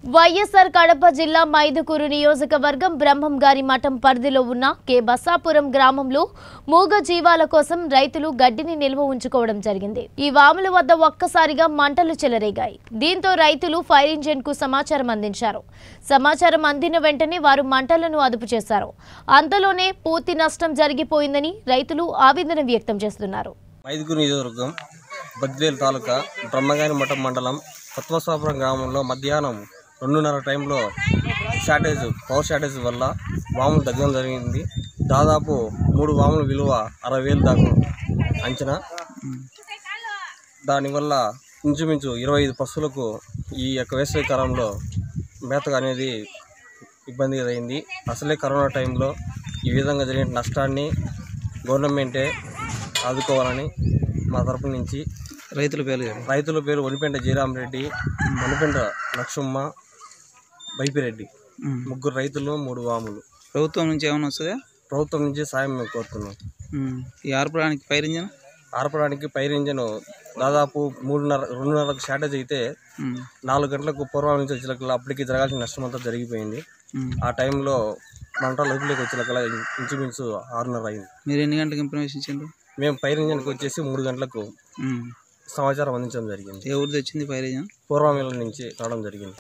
వైఎస్ఆర్ కడప జిల్లా మైదుకూరు నియోజకవర్గం బ్రహ్మం గారి మఠం పరిధిలో ఉన్న కె బసాపురం గ్రామంలో మూగ జీవాల కోసం రైతులు గడ్డిని నిల్వ ఉంచుకోవడం జరిగింది ఈ వాముల వద్ద ఒక్కసారిగా మంటలు చెలరేగాయి దీంతో రైతులు ఫైర్ ఇంజిన్ కు సమాచారం అందించారు సమాచారం అందిన వెంటనే వారు మంటలను అదుపు చేశారు అంతలోనే పూర్తి నష్టం జరిగిపోయిందని రైతులు ఆవేదన వ్యక్తం చేస్తున్నారు మైదుగురు నియోజకవర్గం బద్వేలు తాలూకా బ్రహ్మగాని మఠం మండలం కొత్తవసాపురం గ్రామంలో మధ్యాహ్నం రెండున్నర టైంలో షార్టేజ్ పవర్ షార్టేజ్ వల్ల వాములు తగ్గడం జరిగింది దాదాపు మూడు వాముల విలువ అరవై వేలు దాకా అంచనా దానివల్ల ఇంచుమించు ఇరవై ఐదు పశువులకు ఈ యొక్క వేసవి కాలంలో మేత అనేది ఇబ్బంది అయింది అసలే కరోనా టైంలో ఈ విధంగా జరిగిన నష్టాన్ని గవర్నమెంటే ఆదుకోవాలని మా తరపు నుంచి రైతుల పేర్లు చెప్పండి రైతుల పేరు వనిపెంట జయరామరెడ్డి వనిపెంట లక్ష్మమ్మ బైపిరెడ్డి ఉమ్. ముగ్గురు రైతులు మూడు వాములు ప్రభుత్వం నుంచి ఏమైనా వస్తుందా ప్రభుత్వం నుంచి సాయం మేము కోరుతున్నాం ఉమ్. ఈ ఆర్పడానికి ఫైర్ ఇంజన్ ఆర్పడానికి పైర్ ఇంజన్ దాదాపు మూడున్నర రెండున్నరకు షార్టేజ్ అయితే ఉమ్. నాలుగు గంటలకు పూర్వం నుంచి వచ్చేకల్లా అప్పటికి జరగాల్సిన నష్టం అంతా జరిగిపోయింది ఉమ్. ఆ టైంలో మంటలు అదుపులోకి వచ్చేకల్లా ఇంచుమించు ఆరున్నర అయింది మీరు ఎన్ని గంటలకు ఇన్ఫర్మేషన్ ఇచ్చిండ్రు మేము పైర్ ఇంజన్కి వచ్చేసి మూడు గంటలకు ఉమ్. సమాచారం అందించడం జరిగింది ఏ ఊరు తెచ్చింది ఫైర్ ఇంజన్ పూర్వం నుంచి రావడం జరిగింది